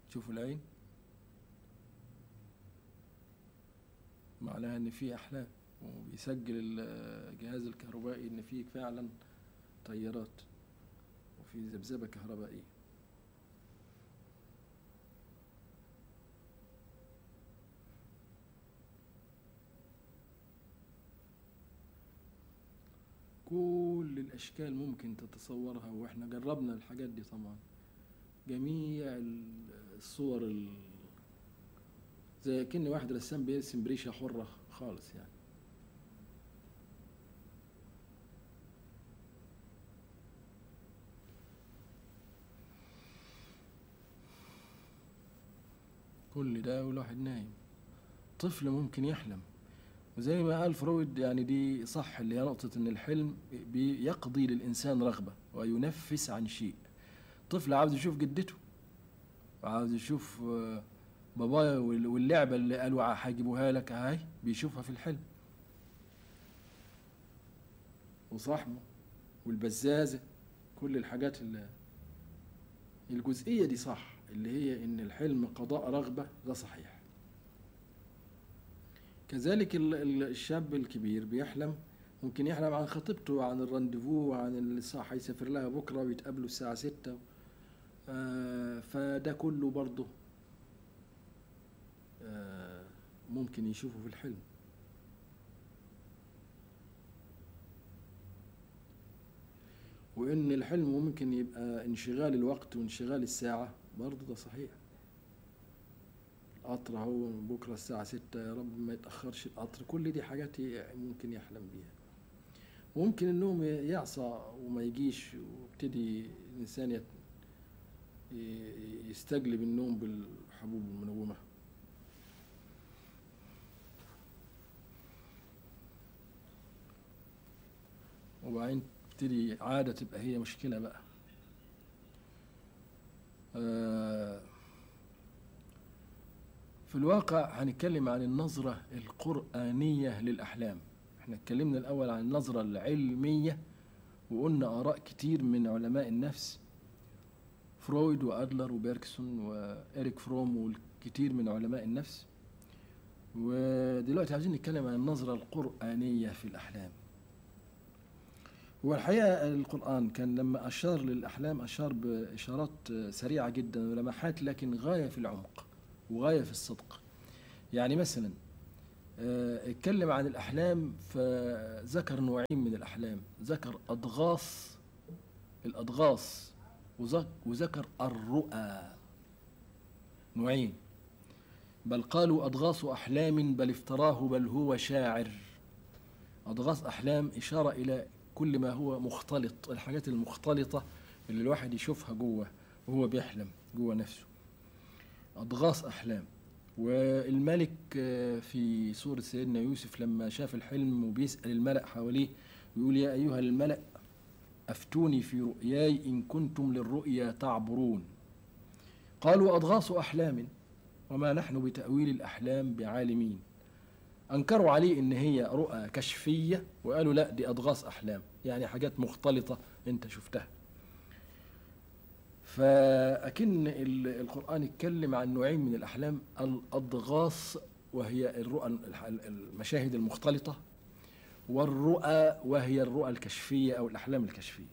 تشوفوا العين معناها ان في احلام وبيسجل الجهاز الكهربائي ان في فعلا تيارات وفي ذبذبه كهربائيه كل الاشكال ممكن تتصورها واحنا جربنا الحاجات دي طبعا جميع الصور ال... زي كأن واحد رسام بيرسم بريشة حرة خالص يعني كل ده والواحد نايم طفل ممكن يحلم وزي ما قال فرويد يعني دي صح اللي هي نقطة إن الحلم بيقضي للإنسان رغبة وينفس عن شيء طفل عاوز يشوف جدته وعاوز يشوف بابايا واللعبة اللي قالوا هيجيبوها لك اهي بيشوفها في الحلم وصاحبه والبزازة كل الحاجات اللي الجزئية دي صح اللي هي إن الحلم قضاء رغبة ده صحيح كذلك الشاب الكبير بيحلم ممكن يحلم عن خطيبته عن الرانديفو وعن اللي صح هيسافر لها بكره ويتقابلوا الساعه ستة آه فده كله برضه آه ممكن يشوفه في الحلم وان الحلم ممكن يبقى انشغال الوقت وانشغال الساعه برضه ده صحيح القطر اهو بكره الساعة ستة يا رب ما يتأخرش القطر كل دي حاجات ممكن يحلم بيها ممكن النوم يعصى وما يجيش ويبتدي الإنسان يستجلب النوم بالحبوب المنومة وبعدين تبتدي عادة تبقى هي مشكلة بقى آه في الواقع هنتكلم عن النظرة القرآنية للأحلام احنا اتكلمنا الأول عن النظرة العلمية وقلنا آراء كتير من علماء النفس فرويد وأدلر وبيركسون وإريك فروم والكثير من علماء النفس ودلوقتي عايزين نتكلم عن النظرة القرآنية في الأحلام والحقيقة القرآن كان لما أشار للأحلام أشار بإشارات سريعة جدا ولمحات لكن غاية في العمق وغاية في الصدق يعني مثلا اتكلم عن الأحلام فذكر نوعين من الأحلام ذكر أضغاث الأضغاث وذكر الرؤى نوعين بل قالوا أضغاث أحلام بل افتراه بل هو شاعر أضغاث أحلام إشارة إلى كل ما هو مختلط الحاجات المختلطة اللي الواحد يشوفها جوه وهو بيحلم جوه نفسه أضغاث أحلام والملك في سورة سيدنا يوسف لما شاف الحلم وبيسأل الملأ حواليه يقول يا أيها الملأ أفتوني في رؤياي إن كنتم للرؤيا تعبرون قالوا أضغاث أحلام وما نحن بتأويل الأحلام بعالمين أنكروا عليه إن هي رؤى كشفية وقالوا لا دي أضغاث أحلام يعني حاجات مختلطة أنت شفتها فأكن القرآن اتكلم عن نوعين من الأحلام الأضغاث وهي الرؤى المشاهد المختلطة والرؤى وهي الرؤى الكشفية أو الأحلام الكشفية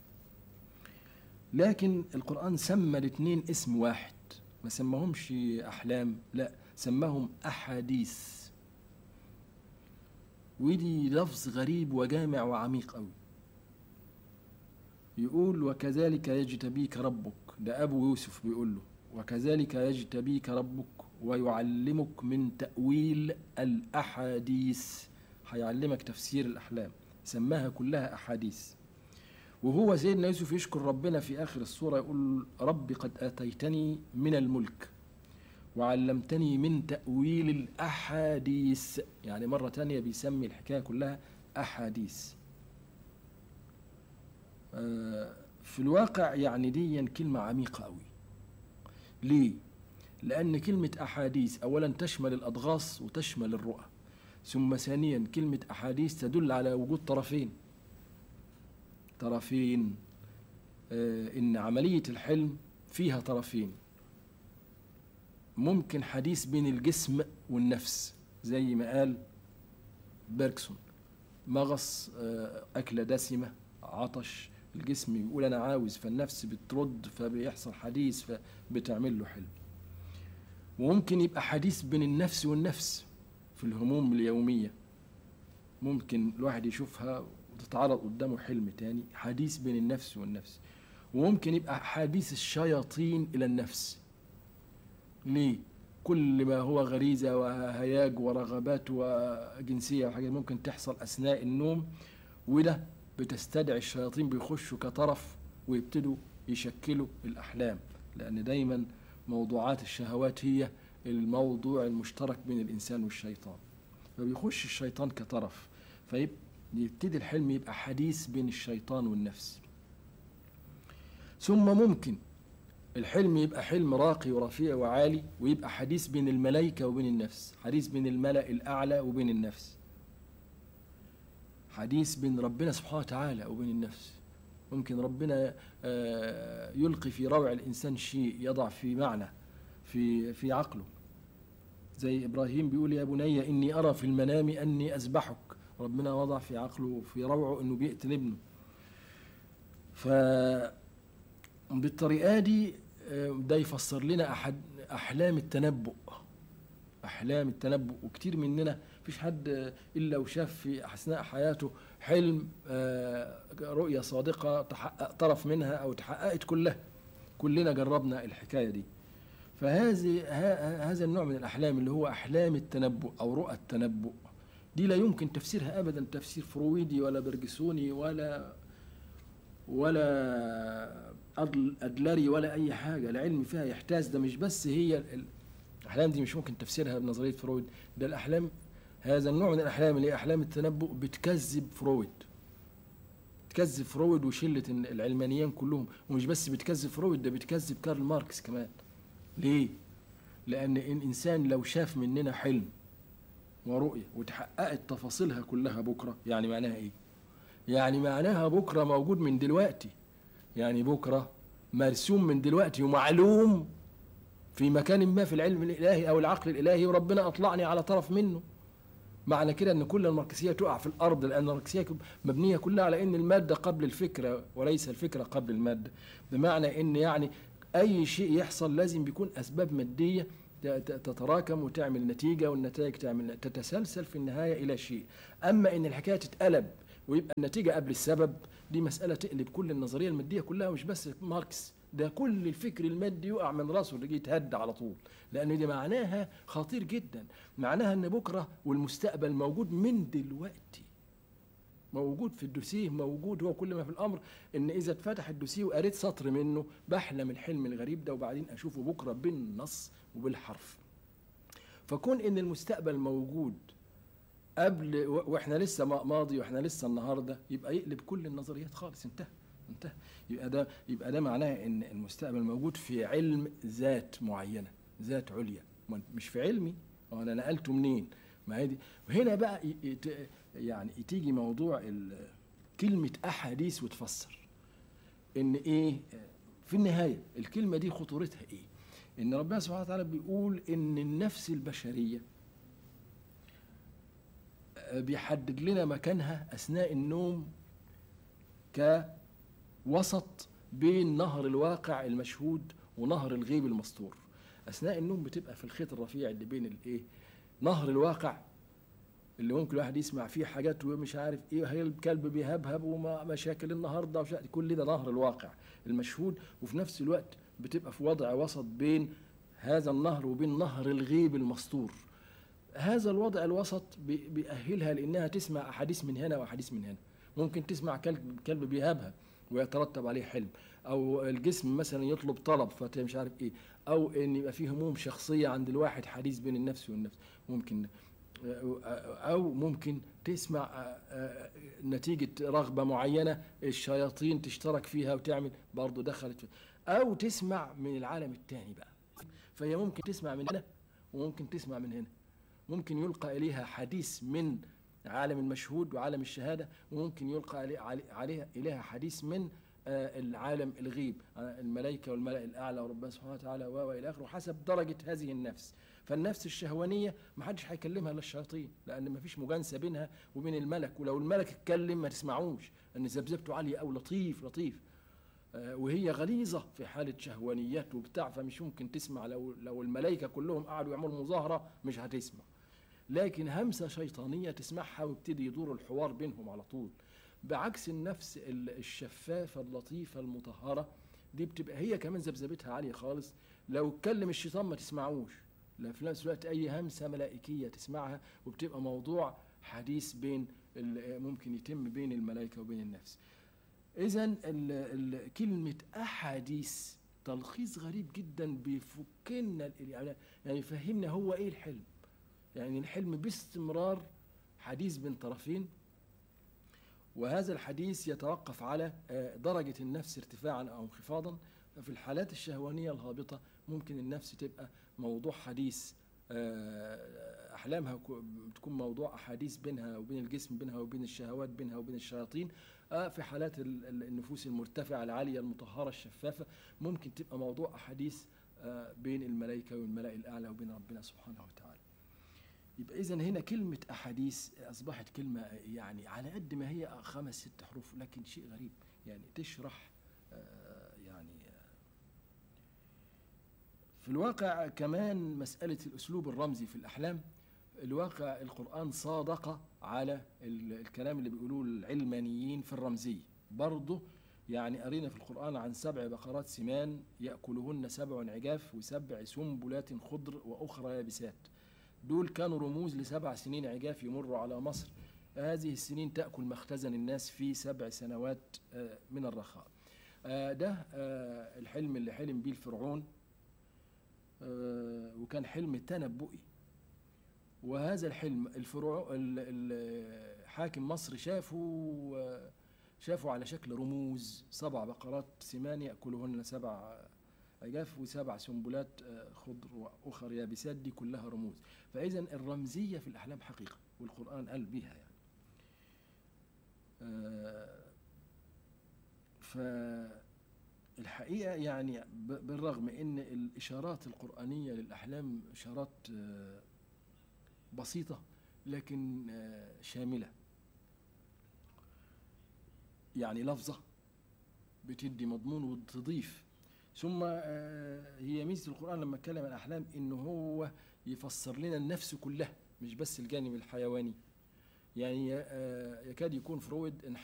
لكن القرآن سمى الاثنين اسم واحد ما سماهمش أحلام لا سماهم أحاديث ودي لفظ غريب وجامع وعميق قوي يقول وكذلك يجتبيك ربك ده أبو يوسف بيقول له وكذلك يجتبيك ربك ويعلمك من تأويل الأحاديث هيعلمك تفسير الأحلام سماها كلها أحاديث وهو سيدنا يوسف يشكر ربنا في آخر السورة يقول رب قد آتيتني من الملك وعلمتني من تأويل الأحاديث يعني مرة تانية بيسمي الحكاية كلها أحاديث في الواقع يعني دي كلمة عميقة أوي ليه؟ لأن كلمة أحاديث أولا تشمل الأضغاث وتشمل الرؤى ثم ثانيا كلمة أحاديث تدل على وجود طرفين طرفين آه إن عملية الحلم فيها طرفين ممكن حديث بين الجسم والنفس زي ما قال بيركسون مغص آه، أكلة دسمة عطش الجسم يقول أنا عاوز فالنفس بترد فبيحصل حديث فبتعمل له حلم وممكن يبقى حديث بين النفس والنفس في الهموم اليومية ممكن الواحد يشوفها وتتعرض قدامه حلم تاني حديث بين النفس والنفس وممكن يبقى حديث الشياطين إلى النفس ليه؟ كل ما هو غريزة وهياج ورغبات وجنسية وحاجات ممكن تحصل أثناء النوم وده بتستدعي الشياطين بيخشوا كطرف ويبتدوا يشكلوا الأحلام لأن دايما موضوعات الشهوات هي الموضوع المشترك بين الإنسان والشيطان فبيخش الشيطان كطرف فيبتدي الحلم يبقى حديث بين الشيطان والنفس ثم ممكن الحلم يبقى حلم راقي ورفيع وعالي ويبقى حديث بين الملائكة وبين النفس حديث بين الملأ الأعلى وبين النفس حديث بين ربنا سبحانه وتعالى وبين النفس ممكن ربنا آه، يلقي في روع الإنسان شيء يضع في معنى في في عقله زي إبراهيم بيقول يا بني إني أرى في المنام أني أذبحك ربنا وضع في عقله في روعه إنه بيقتل ابنه ف بالطريقة دي آه، ده يفسر لنا أحد أحلام التنبؤ أحلام التنبؤ وكتير مننا مفيش حد آه، إلا وشاف في أثناء حياته حلم آه، رؤية صادقة تحقق طرف منها أو تحققت كلها كلنا جربنا الحكاية دي فهذه ه- هذا النوع من الأحلام اللي هو أحلام التنبؤ أو رؤى التنبؤ دي لا يمكن تفسيرها أبدا تفسير فرويدي ولا برجسوني ولا ولا أدل- أدلري ولا أي حاجة العلم فيها يحتاج ده مش بس هي ال- الأحلام دي مش ممكن تفسيرها بنظرية فرويد ده الأحلام هذا النوع من الأحلام اللي هي أحلام التنبؤ بتكذب فرويد بتكذب فرويد وشلة العلمانيين كلهم ومش بس بتكذب فرويد ده بتكذب كارل ماركس كمان ليه؟ لأن الإنسان لو شاف مننا حلم ورؤية وتحققت تفاصيلها كلها بكرة يعني معناها إيه؟ يعني معناها بكرة موجود من دلوقتي يعني بكرة مرسوم من دلوقتي ومعلوم في مكان ما في العلم الإلهي أو العقل الإلهي وربنا أطلعني على طرف منه معنى كده ان كل الماركسيه تقع في الارض لان الماركسيه مبنيه كلها على ان الماده قبل الفكره وليس الفكره قبل الماده بمعنى ان يعني اي شيء يحصل لازم بيكون اسباب ماديه ت- ت- تتراكم وتعمل نتيجه والنتائج تعمل تتسلسل في النهايه الى شيء اما ان الحكايه تتقلب ويبقى النتيجه قبل السبب دي مساله تقلب كل النظريه الماديه كلها مش بس ماركس ده كل الفكر المادي يقع من راسه اللي يتهد على طول لان دي معناها خطير جدا معناها ان بكره والمستقبل موجود من دلوقتي موجود في الدوسيه موجود هو كل ما في الامر ان اذا اتفتح الدوسيه وقريت سطر منه بحلم الحلم الغريب ده وبعدين اشوفه بكره بالنص وبالحرف فكون ان المستقبل موجود قبل و- واحنا لسه ما- ماضي واحنا لسه النهارده يبقى يقلب كل النظريات خالص انتهى انتهى يبقى ده يبقى ده معناه ان المستقبل موجود في علم ذات معينه ذات عليا ما- مش في علمي هو انا نقلته منين ما هي دي وهنا بقى ي- يت- يعني تيجي موضوع ال- كلمه احاديث وتفسر ان ايه في النهايه الكلمه دي خطورتها ايه ان ربنا سبحانه وتعالى بيقول ان النفس البشريه بيحدد لنا مكانها اثناء النوم كوسط بين نهر الواقع المشهود ونهر الغيب المستور اثناء النوم بتبقى في الخيط الرفيع اللي بين الايه نهر الواقع اللي ممكن الواحد يسمع فيه حاجات ومش عارف ايه هي الكلب بيهبهب وما مشاكل النهارده وش كل ده نهر الواقع المشهود وفي نفس الوقت بتبقى في وضع وسط بين هذا النهر وبين نهر الغيب المستور هذا الوضع الوسط بي- بيأهلها لأنها تسمع أحاديث من هنا وأحاديث من هنا ممكن تسمع كلب كلب بيهبهب ويترتب عليه حلم أو الجسم مثلا يطلب طلب فمش عارف إيه أو إن يبقى فيه هموم شخصية عند الواحد حديث بين النفس والنفس ممكن أو ممكن تسمع آه، آه، نتيجة رغبة معينة الشياطين تشترك فيها وتعمل برضه دخلت في أو تسمع من العالم الثاني بقى فهي ممكن تسمع من هنا وممكن تسمع من هنا ممكن يلقى إليها حديث من عالم المشهود وعالم الشهادة وممكن يلقى علي- علي- عليها إليها حديث من آه، العالم الغيب آه، الملائكة والملأ الأعلى وربنا سبحانه وتعالى و- وإلى آخره وحسب درجة هذه النفس فالنفس الشهوانية ما حدش هيكلمها إلا الشياطين لأن ما فيش مجانسة بينها وبين الملك ولو الملك اتكلم ما تسمعوش أن ذبذبته عالية أو لطيف لطيف آه، وهي غليظة في حالة شهوانيات وبتاع فمش ممكن تسمع لو لو الملائكة كلهم قعدوا يعملوا مظاهرة مش هتسمع لكن همسة شيطانية تسمعها ويبتدي يدور الحوار بينهم على طول بعكس النفس ال- الشفافة اللطيفة المطهرة دي بتبقى هي كمان ذبذبتها عالية خالص لو اتكلم الشيطان ما تسمعوش لا في نفس الوقت أي همسة ملائكية تسمعها وبتبقى موضوع حديث بين ال- ممكن يتم بين الملائكة وبين النفس إذا كلمة أحاديث تلخيص غريب جدا بيفكنا ال- يعني يعني يفهمنا هو إيه الحلم يعني الحلم باستمرار حديث بين طرفين وهذا الحديث يتوقف على آه، درجة النفس ارتفاعا أو انخفاضا ففي الحالات الشهوانية الهابطة ممكن النفس تبقى موضوع حديث آه، أحلامها كو- بتكون موضوع أحاديث بينها وبين الجسم بينها وبين الشهوات بينها وبين الشياطين آه، في حالات ال- ال- النفوس المرتفعة العالية المطهرة الشفافة ممكن تبقى موضوع أحاديث آه، بين الملائكة والملأ الأعلى وبين ربنا سبحانه وتعالى يبقى إذا هنا كلمة أحاديث أصبحت كلمة يعني على قد ما هي خمس ست حروف لكن شيء غريب يعني تشرح آه، يعني آه، في الواقع كمان مسألة الأسلوب الرمزي في الأحلام الواقع القرآن صادق على ال- الكلام اللي بيقولوه العلمانيين في الرمزية برضه يعني قرينا في القرآن عن سبع بقرات سمان يأكلهن سبع عجاف وسبع سنبلات خضر وأخرى يابسات دول كانوا رموز لسبع سنين عجاف يمر على مصر هذه السنين تأكل مختزن الناس في سبع سنوات آه، من الرخاء آه، ده آه، الحلم اللي حلم بيه الفرعون آه، وكان حلم تنبؤي وهذا الحلم الفروع ال- ال- حاكم مصر شافه آه، شافه على شكل رموز سبع بقرات سمان يأكلهن سبع عجاف وسبع سنبلات آه، خضر وأخر يابسات دي كلها رموز فإذا الرمزية في الأحلام حقيقة والقرآن قال بها يعني آه، فالحقيقة يعني ب- بالرغم ان الإشارات القرآنية للأحلام إشارات آه، بسيطة لكن آه، شاملة يعني لفظة بتدي مضمون وتضيف ثم آه، هي ميزة القرآن لما اتكلم عن الأحلام إن هو يفسر لنا النفس كلها مش بس الجانب الحيواني يعني آه، يكاد يكون فرويد